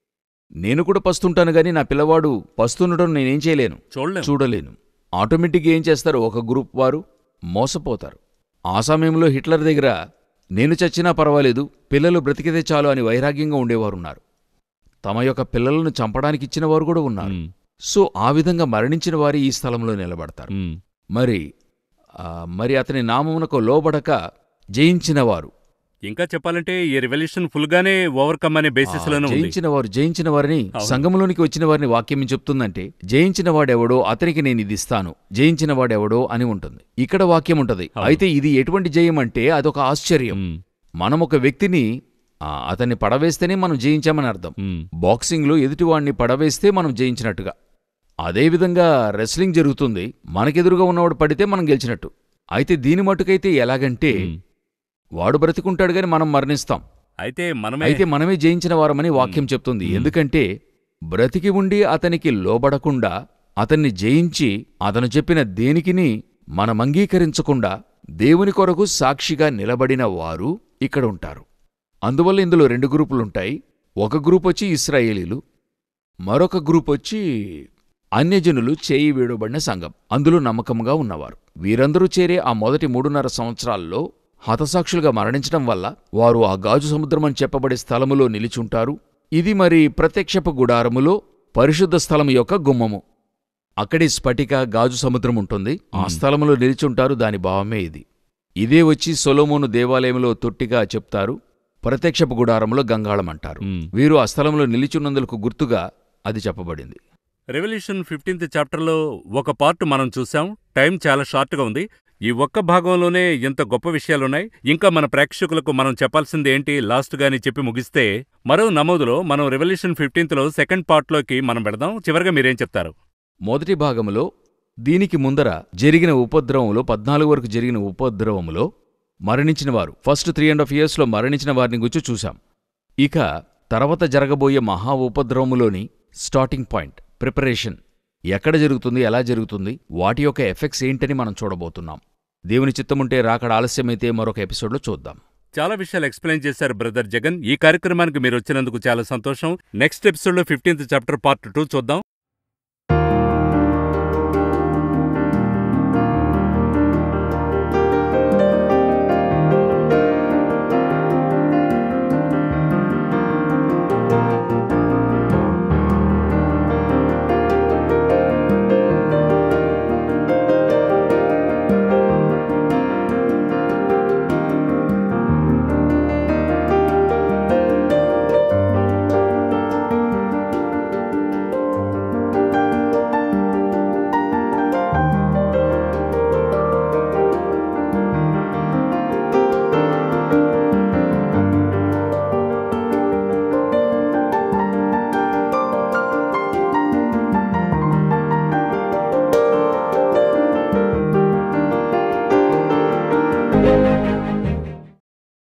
నేను కూడా పస్తుంటాను గాని నా పిల్లవాడు పస్తుండడం నేనేం చేయలేను చూడలేం చూడలేను ఆటోమేటిక్గా ఏం చేస్తారు ఒక గ్రూప్ వారు మోసపోతారు ఆ సమయంలో హిట్లర్ దగ్గర నేను చచ్చినా పర్వాలేదు పిల్లలు బ్రతికితే చాలు అని వైరాగ్యంగా ఉండేవారున్నారు తమ యొక్క పిల్లలను చంపడానికి ఇచ్చిన వారు కూడా ఉన్నారు ఉమ్, సో ఆ విధంగా మరణించిన వారు ఈ స్థలంలో నిలబడతారు ఉమ్. మరి ఆ, మరి అతని నామమునకు లోబడక జయించిన వారు ఇంకా చెప్పాలంటే ఈ రెవల్యూషన్ ఫుల్ గానే ఓవర్కమ్ అనే బేసిస్ లోనే ఉంది జయించిన వారు జయించిన వారిని అవును. సంఘంలోనికి వచ్చిన వారిని వాక్యం ఏం చెప్తుందంటే జయించిన వాడెవడో అతనికి నేను ఇది ఇస్తాను జయించిన వాడెవడో అని ఉంటుంది ఇక్కడ వాక్యం ఉంటది అవును. అయితే ఇది ఎటువంటి జయం అంటే అదొక ఆశ్చర్యం ఉమ్, మనం ఒక వ్యక్తిని ఆ, అతన్ని పడవేస్తేనే మనం జయించామని అర్థం ఉమ్, బాక్సింగ్లో ఎదుటివాడిని పడవేస్తే మనం జయించినట్టుగా అదేవిధంగా రెస్లింగ్ జరుగుతుంది మనకెదురుగా ఉన్నవాడు పడితే మనం గెలిచినట్టు అయితే దీని మటుకైతే ఎలాగంటే ఉమ్. వాడు బ్రతికుంటాడు గాని మనం మరణిస్తాం అయితే మనమే అయితే మనమే జయించిన వారమని వాక్యం చెప్తుంది ఎందుకంటే బ్రతికి ఉండి అతనికి లోబడకుండా అతన్ని జయించి అతను చెప్పిన దేనికిని మనం అంగీకరించకుండా దేవుని కొరకు సాక్షిగా నిలబడిన వారు ఇక్కడ ఉంటారు అందువల్ల ఇందులో రెండు గ్రూపులుంటాయి ఒక గ్రూప్ వచ్చి ఇస్రాయేలీలు మరొక గ్రూప్ వచ్చి అన్యజనులు చేయి వేయబడిన సంఘం అందులో నమ్మకంగా ఉన్నవారు వీరందరూ చేరే ఆ మొదటి మూడున్నర సంవత్సరాల్లో హతసాక్షులుగా మరణించడం వల్ల వారు ఆ గాజు సముద్రం అని చెప్పబడే స్థలములో నిలిచుంటారు ఇది మరి ప్రత్యక్షపు గుడారములో పరిశుద్ధ స్థలం యొక్క గుమ్మము అక్కడి స్ఫటిక గాజు సముద్రం ఉంటుంది ఆ స్థలములో నిలిచుంటారు దాని భావమే ఇది ఇదే వచ్చి సొలోమోను దేవాలయంలో తొట్టిగా చెప్తారు ప్రత్యక్షపు గుడారంలో గంగాళం అంటారు ఉమ్. వీరు ఆ స్థలంలో నిలిచున్నందుకు గుర్తుగా అది చెప్పబడింది రెవల్యూషన్ ఫిఫ్టీన్త్ చాప్టర్లో ఒక పార్ట్ మనం చూసాం టైం చాలా షార్ట్గా ఉంది ఈ ఒక్క భాగంలోనే ఎంత గొప్ప విషయాలున్నాయి ఇంకా మన ప్రేక్షకులకు మనం చెప్పాల్సింది ఏంటి లాస్ట్ గాని చెప్పి ముగిస్తే మరో నమోదులో మనం రెవల్యూషన్ ఫిఫ్టీన్త్లో సెకండ్ పార్ట్లోకి మనం పెడదాం చివరిగా మీరేం చెప్తారు మొదటి భాగములో దీనికి ముందర జరిగిన ఉపద్రవములో పద్నాలుగు వరకు జరిగిన ఉపద్రవములో మరణించిన వారు ఫస్ట్ త్రీ అండ్ హాఫ్ ఇయర్స్లో మరణించిన వారిని గురించి చూశాం ఇక తర్వాత జరగబోయే మహా ఉపద్రవములోని స్టార్టింగ్ పాయింట్ ప్రిపరేషన్ ఎక్కడ జరుగుతుంది ఎలా జరుగుతుంది వాటి యొక్క ఎఫెక్ట్స్ ఏంటని మనం చూడబోతున్నాం దేవుని చిత్తముంటే రాకడ ఆలస్యమైతే మరొక ఎపిసోడ్లో చూద్దాం చాలా విషయాలు ఎక్స్ప్లెయిన్ చేశారు బ్రదర్ జగన్ ఈ కార్యక్రమానికి మీరు వచ్చినందుకు చాలా సంతోషం నెక్స్ట్ ఎపిసోడ్లో ఫిఫ్టీన్త్ చాప్టర్ పార్ట్ టూ చూద్దాం